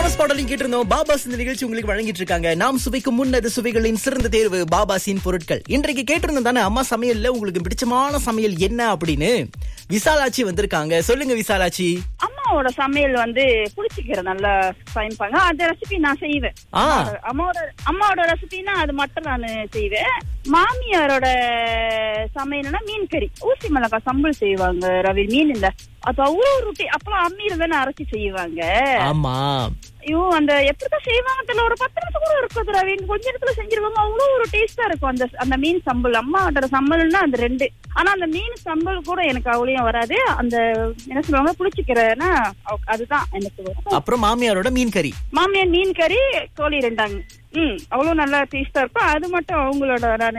Bonus பாடலையும் கேட்டிருந்தோம் பாபாஸ் இந்த நிகழ்ச்சி உங்களுக்கு வழங்கிட்டு இருக்காங்க நாம் சுவைக்கும் முன்னது சுவைகளின் சிறந்த தேர்வு பாபாசின் பொருட்கள் இன்றைக்கு கேட்டிருந்தோம் தானே அம்மா சமையல்ல உங்களுக்கு பிடிச்சமான சமையல் என்ன அப்படின்னு விசாலாட்சி வந்திருக்காங்க சொல்லுங்க விசாலாட்சி அம்மாவோட சமையல் வந்து புளிச்சிக்கிற நல்லா சமைப்பாங்க அந்த ரெசிபி நான் செய்வேன் ஆ. அம்மாவோட அம்மாவோட ரெசிபினா அது மட்டும் நான் செய்வேன் மாமியாரோட சமையல்னா மீன் கறி ஊசி மிளகாய் சம்பல் செய்வாங்க ரவி மீன் இல்ல அது அவ்வளவு ரொட்டி அப்பெல்லாம் அம்மியில தானே அரைச்சி செய்வாங்க ஆமா ஐயோ அந்த எப்படிதான் செய்வாங்க தெரியல ஒரு பத்து நிமிஷம் கூட இருக்காது ரவி கொஞ்ச நேரத்துல செஞ்சிருவாங்க அவ்வளவு ஒரு டேஸ்டா இருக்கும் அந்த அந்த மீன் சம்பல் அம்மாவோட சம்பல்னா அந்த ரெண்டு ஆனா அந்த மீன் சம்பல் கூட எனக்கு அவ்வளோயும் வராது அந்த என்ன சொல்லுவாங்க புளிச்சிக்கிறன்னா அதுதான் எனக்கு வரும் அப்புறம் மாமியாரோட மீன் கறி மாமியார் மீன் கறி கோழி ரெண்டாங்க ம் அவ்வளவு நல்லா டேஸ்டா இருக்கும் அது மட்டும் அவங்களோட நான்